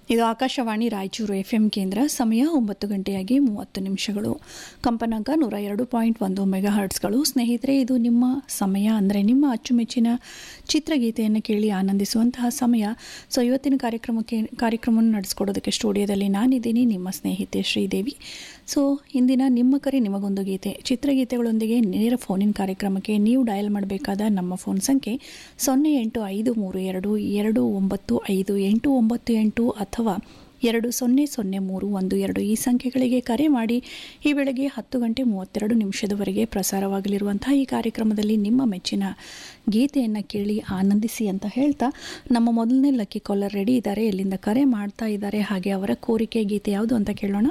ಇದು Akashvani Raichur F M ಕೇಂದ್ರ ಸಮಯ ಒಂಬತ್ತು ಗಂಟೆಯಾಗಿ ಮೂವತ್ತು ನಿಮಿಷಗಳು ಕಂಪನಾಂಕ ನೂರ ಎರಡು ಪಾಯಿಂಟ್ ಒಂದು ಮೆಗಾ ಹರ್ಟ್ಸ್ಗಳು ಸ್ನೇಹಿತರೆ ಇದು ನಿಮ್ಮ ಸಮಯ ಅಂದರೆ ನಿಮ್ಮ ಅಚ್ಚುಮೆಚ್ಚಿನ ಚಿತ್ರಗೀತೆಯನ್ನು ಕೇಳಿ ಆನಂದಿಸುವಂತಹ ಸಮಯ ಸೊ ಇವತ್ತಿನ ಕಾರ್ಯಕ್ರಮಕ್ಕೆ ಕಾರ್ಯಕ್ರಮವನ್ನು ನಡೆಸ್ಕೊಡೋದಕ್ಕೆ ಸ್ಟುಡಿಯೋದಲ್ಲಿ ನಾನಿದ್ದೀನಿ ನಿಮ್ಮ ಸ್ನೇಹಿತೆ ಶ್ರೀದೇವಿ ಸೊ ಇಂದಿನ ನಿಮ್ಮ ಕರೆ ನಿಮಗೊಂದು ಗೀತೆ ಚಿತ್ರಗೀತೆಗಳೊಂದಿಗೆ ನೇರ ಫೋನಿನ ಕಾರ್ಯಕ್ರಮಕ್ಕೆ ನೀವು ಡಯಲ್ ಮಾಡಬೇಕಾದ ನಮ್ಮ ಫೋನ್ ಸಂಖ್ಯೆ ಸೊನ್ನೆ ಎಂಟು ಐದು ಮೂರು ಎರಡು ಎರಡು ಒಂಬತ್ತು ಐದು ಎಂಟು ಒಂಬತ್ತು ಎಂಟು ಅಥವಾ ಎರಡು ಸೊನ್ನೆ ಸೊನ್ನೆ ಮೂರು ಒಂದು ಎರಡು ಈ ಸಂಖ್ಯೆಗಳಿಗೆ ಕರೆ ಮಾಡಿ ಈ ಬೆಳಗ್ಗೆ ಹತ್ತು ಗಂಟೆ ಮೂವತ್ತೆರಡು ನಿಮಿಷದವರೆಗೆ ಪ್ರಸಾರವಾಗಲಿರುವಂತಹ ಈ ಕಾರ್ಯಕ್ರಮದಲ್ಲಿ ನಿಮ್ಮ ಮೆಚ್ಚಿನ ಗೀತೆಯನ್ನು ಕೇಳಿ ಆನಂದಿಸಿ ಅಂತ ಹೇಳ್ತಾ ನಮ್ಮ ಮೊದಲನೇ ಲಕ್ಕಿ ಕಾಲರ್ ರೆಡಿ ಇದ್ದಾರೆ ಎಲ್ಲಿಂದ ಕರೆ ಮಾಡ್ತಾ ಇದ್ದಾರೆ ಹಾಗೆ ಅವರ ಕೋರಿಕೆ ಗೀತೆ ಯಾವುದು ಅಂತ ಕೇಳೋಣ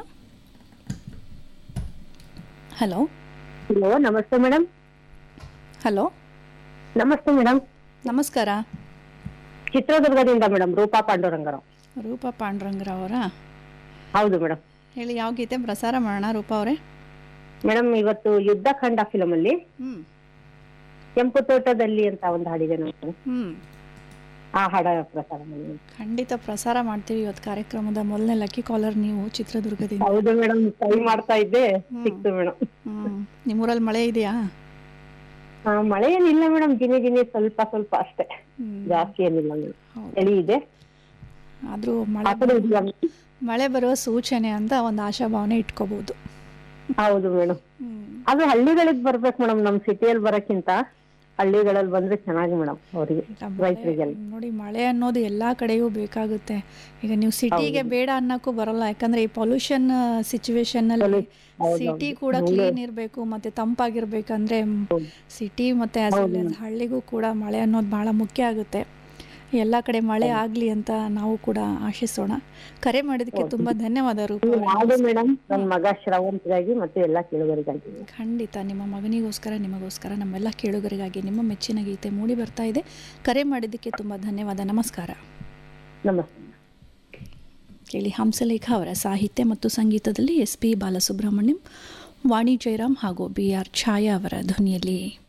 ಹಲೋ ಹಲೋ ನಮಸ್ತೆ ಮೇಡಮ್ ಹಲೋ ನಮಸ್ತೆ ಮೇಡಮ್ ನಮಸ್ಕಾರ ಚಿತ್ರದುರ್ಗದಿಂದ ಮೇಡಮ್ ರೂಪಾ ಪಾಂಡುರಂಗರಾವ್ ರೂಪಾ ಪಾಂಡುರಂಗರಾವ್ ಅವರ ಹೌದು ಮೇಡಮ್ ಹೇಳಿ ಯಾವ ಗೀತೆ ಪ್ರಸಾರ ಮಾಡೋಣ ರೂಪಾ ಅವರೇ ಮೇಡಮ್ ಇವತ್ತು ಯುದ್ಧ ಖಂಡ ಫಿಲಮ್ ಅಲ್ಲಿ ಹ್ಞೂ ಕೆಂಪು ತೋಟದಲ್ಲಿ ಅಂತ ಒಂದು ಹಾಡಿದೆ ಮೇಡಮ್ ಹ್ಞೂ ಆ ಹಾಡ ಪ್ರಸಾರ ಮಾಡಿ madam. ಖಂಡಿತ ಪ್ರಸಾರ ಮಾಡ್ತೀವಿ ಇವತ್ತು ಕಾರ್ಯಕ್ರಮದ ಮೊದಲನೇ ಲಕ್ಕಿ ಕಾಲರ್ ನೀವು ಚಿತ್ರದುರ್ಗದಿಂದ ಹೌದು ಮೇಡಮ್ ಟ್ರೈ ಮಾಡ್ತಾ ಇದ್ದೆ ಸಿಕ್ತು ಮೇಡಮ್ ಹ್ಮ್ ನಿಮ್ಮೂರಲ್ಲಿ ಮಳೆ ಇದೆಯಾ ಮಳೆ ಏನಿಲ್ಲ ಮೇಡಮ್ ಜಿನಿ ಜಿನಿ ಸ್ವಲ್ಪ ಸ್ವಲ್ಪ ಅಷ್ಟೇ ಹ್ಮ್. ಜಾಸ್ತಿ ಏನಿಲ್ಲ ಮೇಡಮ್ ಹೌದು. ಚಳಿ ಇದೆ ಆದ್ರೂ ಆ ಮಳೆ ಕಡೆ ಇದೆಯಾ madam? ಮಳೆ ಬರುವ ಸೂಚನೆ ಅಂತ ಒಂದು ಆಶಾಭಾವನೆ ಇಟ್ಕೋಬಹುದು ಹೌದು ಮೇಡಮ್ ಅದು ಹಳ್ಳಿಗಳಿಗೆ ಬರ್ಬೇಕು ಮೇಡಮ್ ನಮ್ ಸಿಟಿಯಲ್ಲಿ ಬರಕ್ಕಿಂತ ಹಳ್ಳಿಗಳಲ್ಲಿ ಬಂದ್ರೆ ಚೆನ್ನಾಗಿ ಮೇಡಮ್ ಅವರಿಗೆ ರೈತರಿಗೆಲ್ಲ ನೋಡಿ ಮಳೆ ಅನ್ನೋದು ಎಲ್ಲಾ ಕಡೆಯೂ ಬೇಕಾಗುತ್ತೆ ಈಗ ನೀವು ಸಿಟಿಗೆ ಬೇಡ ಅನ್ನಕ್ಕೂ ಬರಲ್ಲ ಯಾಕಂದ್ರೆ ಈ ಪೊಲ್ಯೂಷನ್ ಸಿಚುವೇಶನ್ ಅಲ್ಲಿ ಸಿಟಿ ಕೂಡ ಕ್ಲೀನ್ ಇರಬೇಕು ಮತ್ತೆ ತಂಪಾಗಿರ್ಬೇಕಂದ್ರೆ ಸಿಟಿ ಮತ್ತೆ as well as ಹಳ್ಳಿಗೂ ಕೂಡ ಮಳೆ ಅನ್ನೋದು ಬಹಳ ಮುಖ್ಯ ಆಗುತ್ತೆ ಎಲ್ಲ ಕಡೆ ಮಳೆ ಆಗ್ಲಿ ಅಂತ ನಾವು ಕೂಡ ಆಶಿಸೋಣ ಕರೆ ಮಾಡಿದಕ್ಕೆ ತುಂಬಾ ಧನ್ಯವಾದ ರೂಪ ಅವರೇ. ಯಾವ್ದು ಮೇಡಮ್ ನನ್ ಮಗ ಶ್ರವಂತರಾಗಿ ಮತ್ತೆ ಎಲ್ಲಾ ಕೇಳುಗರಿಗಾಗಿ ಖಂಡಿತ ನಿಮ್ಮ ಮಗನಿಗೋಸ್ಕರ ನಿಮಗೋಸ್ಕರ ನಮ್ಮೆಲ್ಲ ಕೇಳುಗರಿಗಾಗಿ ನಿಮ್ಮ ಮೆಚ್ಚಿನ ಗೀತೆ ಮೂಡಿ ಬರ್ತಾ ಇದೆ ಕರೆ ಮಾಡಿದ್ದಕ್ಕೆ ತುಂಬ ಧನ್ಯವಾದ ನಮಸ್ಕಾರ ನಮಸ್ತೆ ಕೇಳಿ ಹಂಸಲೇಖ ಅವರ ಸಾಹಿತ್ಯ ಮತ್ತು ಸಂಗೀತದಲ್ಲಿ ಎಸ್ ಪಿ ಬಾಲಸುಬ್ರಹ್ಮಣ್ಯಂ ವಾಣಿ ಜಯರಾಮ್ ಹಾಗೂ ಬಿ ಆರ್ ಛಾಯಾ ಅವರ ಧ್ವನಿಯಲ್ಲಿ